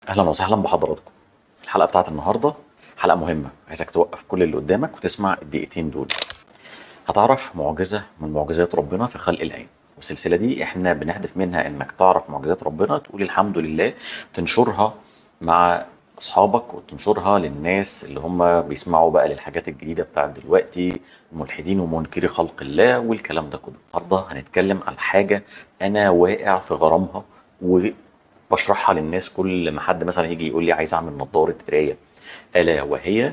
اهلا وسهلا بحضراتكم الحلقه بتاعت النهارده حلقه مهمه عايزك توقف كل اللي قدامك وتسمع الدقيقتين دول هتعرف معجزه من معجزات ربنا في خلق العين والسلسله دي احنا بنهدف منها انك تعرف معجزات ربنا تقول الحمد لله تنشرها مع اصحابك وتنشرها للناس اللي هم بيسمعوا بقى للحاجات الجديده بتاعت دلوقتي الملحدين ومنكري خلق الله والكلام ده كله النهارده هنتكلم عن حاجه انا واقع في غرامها وبشرحها للناس كل ما حد مثلا يجي يقول لي عايز اعمل نظاره قرايه الا وهي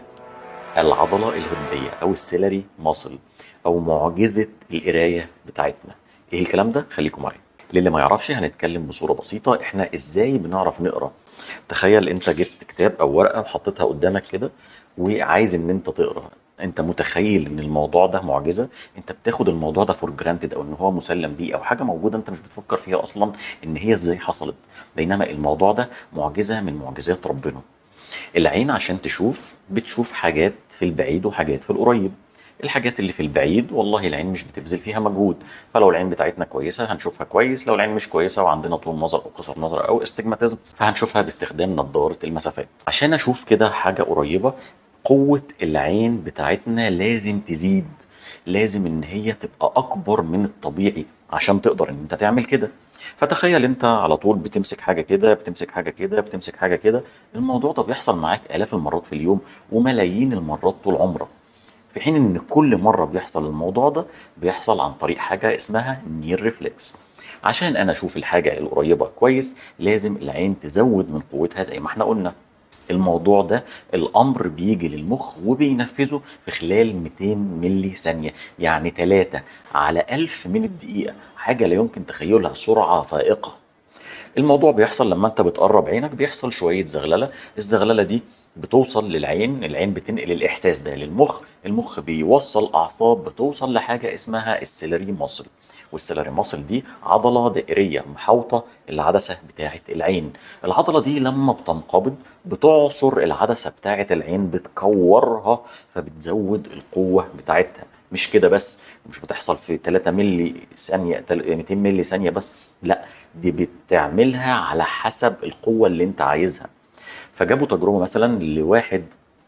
العضله الهنديه او السيلري ماسل او معجزه القرايه بتاعتنا ايه الكلام ده خليكم معايا للي ما يعرفش هنتكلم بصوره بسيطه احنا ازاي بنعرف نقرا تخيل انت جبت كتاب او ورقه وحطيتها قدامك كده وعايز ان انت تقرا انت متخيل ان الموضوع ده معجزه انت بتاخد الموضوع ده فور جرانتد او ان هو مسلم بيه او حاجه موجوده انت مش بتفكر فيها اصلا ان هي ازاي حصلت بينما الموضوع ده معجزه من معجزات ربنا العين عشان تشوف بتشوف حاجات في البعيد وحاجات في القريب الحاجات اللي في البعيد والله العين مش بتبذل فيها مجهود فلو العين بتاعتنا كويسه هنشوفها كويس لو العين مش كويسه وعندنا طول نظر او قصر نظر او استجماتيزم فهنشوفها باستخدام نظاره المسافات عشان اشوف كده حاجه قريبه قوه العين بتاعتنا لازم تزيد لازم ان هي تبقى اكبر من الطبيعي عشان تقدر ان انت تعمل كده فتخيل انت على طول بتمسك حاجه كده بتمسك حاجه كده بتمسك حاجه كده الموضوع ده بيحصل معاك الاف المرات في اليوم وملايين المرات طول عمرك في حين ان كل مره بيحصل الموضوع ده بيحصل عن طريق حاجه اسمها نير ريفلكس عشان انا اشوف الحاجه القريبه كويس لازم العين تزود من قوتها زي ما احنا قلنا الموضوع ده الامر بيجي للمخ وبينفذه في خلال 200 ملي ثانيه يعني 3 على 1000 من الدقيقه حاجه لا يمكن تخيلها سرعه فائقه الموضوع بيحصل لما انت بتقرب عينك بيحصل شويه زغلله الزغلله دي بتوصل للعين العين بتنقل الاحساس ده للمخ المخ بيوصل اعصاب بتوصل لحاجه اسمها السيلري ماسل والسيلري ماسل دي عضله دائريه محاوطه العدسه بتاعه العين العضله دي لما بتنقبض بتعصر العدسه بتاعه العين بتكورها فبتزود القوه بتاعتها مش كده بس مش بتحصل في 3 ملي ثانيه 200 ملي ثانيه بس لا دي بتعملها على حسب القوه اللي انت عايزها فجابوا تجربه مثلا لواحد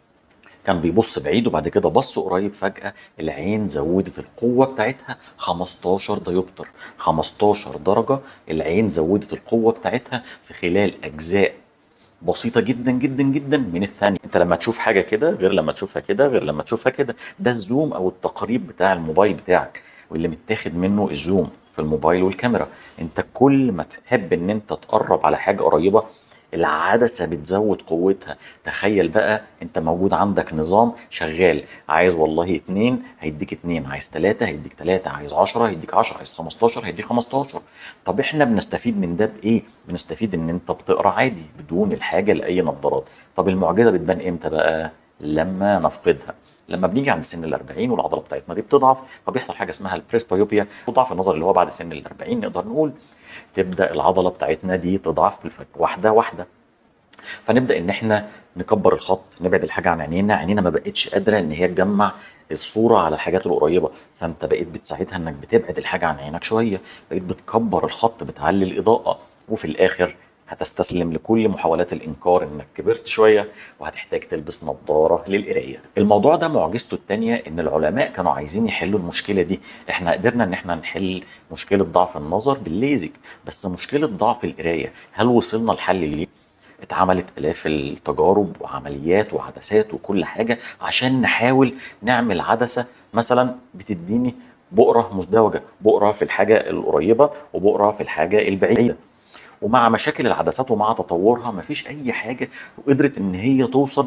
كان بيبص بعيد وبعد كده بص قريب فجأة العين زودت القوة بتاعتها 15 ديوبتر 15 درجة العين زودت القوة بتاعتها في خلال أجزاء بسيطة جدا جدا جدا من الثانية انت لما تشوف حاجة كده غير لما تشوفها كده غير لما تشوفها كده ده الزوم او التقريب بتاع الموبايل بتاعك واللي متاخد منه الزوم في الموبايل والكاميرا انت كل ما تحب ان انت تقرب على حاجة قريبة العدسة بتزود قوتها تخيل بقى انت موجود عندك نظام شغال عايز والله اتنين هيديك اتنين عايز تلاتة هيديك تلاتة عايز عشرة هيديك عشرة عايز خمستاشر هيديك خمستاشر طب احنا بنستفيد من ده بايه بنستفيد ان انت بتقرا عادي بدون الحاجة لأي نظارات طب المعجزة بتبان امتى بقى لما نفقدها لما بنيجي عند سن ال 40 والعضله بتاعتنا دي بتضعف فبيحصل حاجه اسمها البريسبيوبيا وضعف النظر اللي هو بعد سن ال 40 نقدر نقول تبدا العضله بتاعتنا دي تضعف في الفك واحده واحده فنبدا ان احنا نكبر الخط نبعد الحاجه عن عينينا عينينا ما بقتش قادره ان هي تجمع الصوره على الحاجات القريبه فانت بقيت بتساعدها انك بتبعد الحاجه عن عينك شويه بقيت بتكبر الخط بتعلي الاضاءه وفي الاخر هتستسلم لكل محاولات الانكار انك كبرت شويه وهتحتاج تلبس نظاره للقرايه. الموضوع ده معجزته الثانيه ان العلماء كانوا عايزين يحلوا المشكله دي، احنا قدرنا ان احنا نحل مشكله ضعف النظر بالليزك، بس مشكله ضعف القرايه هل وصلنا لحل ليه؟ اتعملت الاف التجارب وعمليات وعدسات وكل حاجه عشان نحاول نعمل عدسه مثلا بتديني بؤره مزدوجه، بؤره في الحاجه القريبه وبؤره في الحاجه البعيده. ومع مشاكل العدسات ومع تطورها مفيش اي حاجه قدرت ان هي توصل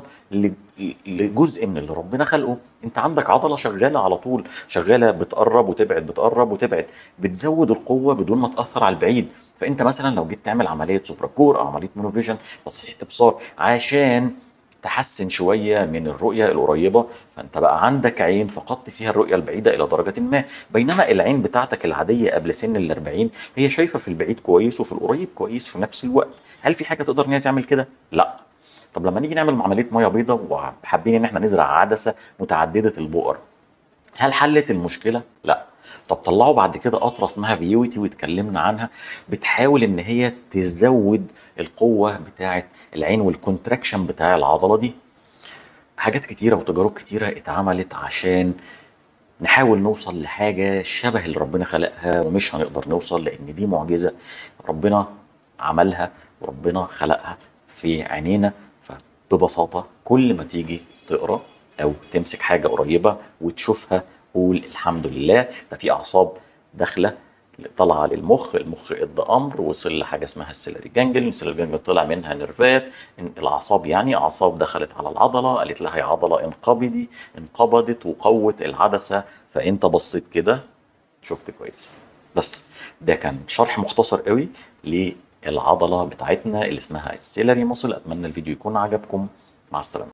لجزء من اللي ربنا خلقه انت عندك عضله شغاله على طول شغاله بتقرب وتبعد بتقرب وتبعد بتزود القوه بدون ما تاثر على البعيد فانت مثلا لو جيت تعمل عمليه سوبراكور او عمليه مونوفيجن تصحيح ابصار عشان تحسن شويه من الرؤيه القريبه فانت بقى عندك عين فقدت فيها الرؤيه البعيده الى درجه ما بينما العين بتاعتك العاديه قبل سن ال 40 هي شايفه في البعيد كويس وفي القريب كويس في نفس الوقت هل في حاجه تقدر ان هي تعمل كده لا طب لما نيجي نعمل عمليه ميه بيضاء وحابين ان احنا نزرع عدسه متعدده البؤر هل حلت المشكله لا طب طلعوا بعد كده قطره اسمها فيوتي واتكلمنا عنها بتحاول ان هي تزود القوه بتاعه العين والكونتراكشن بتاع العضله دي حاجات كتيره وتجارب كتيره اتعملت عشان نحاول نوصل لحاجه شبه اللي ربنا خلقها ومش هنقدر نوصل لان دي معجزه ربنا عملها وربنا خلقها في عينينا فببساطه كل ما تيجي تقرا او تمسك حاجه قريبه وتشوفها قول الحمد لله ده في اعصاب داخله طالعه للمخ المخ ادى امر وصل لحاجه اسمها السيلري جانجل السيلري جانجل طلع منها نيرفات الاعصاب يعني اعصاب دخلت على العضله قالت لها يا عضله انقبضي انقبضت وقوت العدسه فانت بصيت كده شفت كويس بس ده كان شرح مختصر قوي للعضله بتاعتنا اللي اسمها السيلري مصل اتمنى الفيديو يكون عجبكم مع السلامه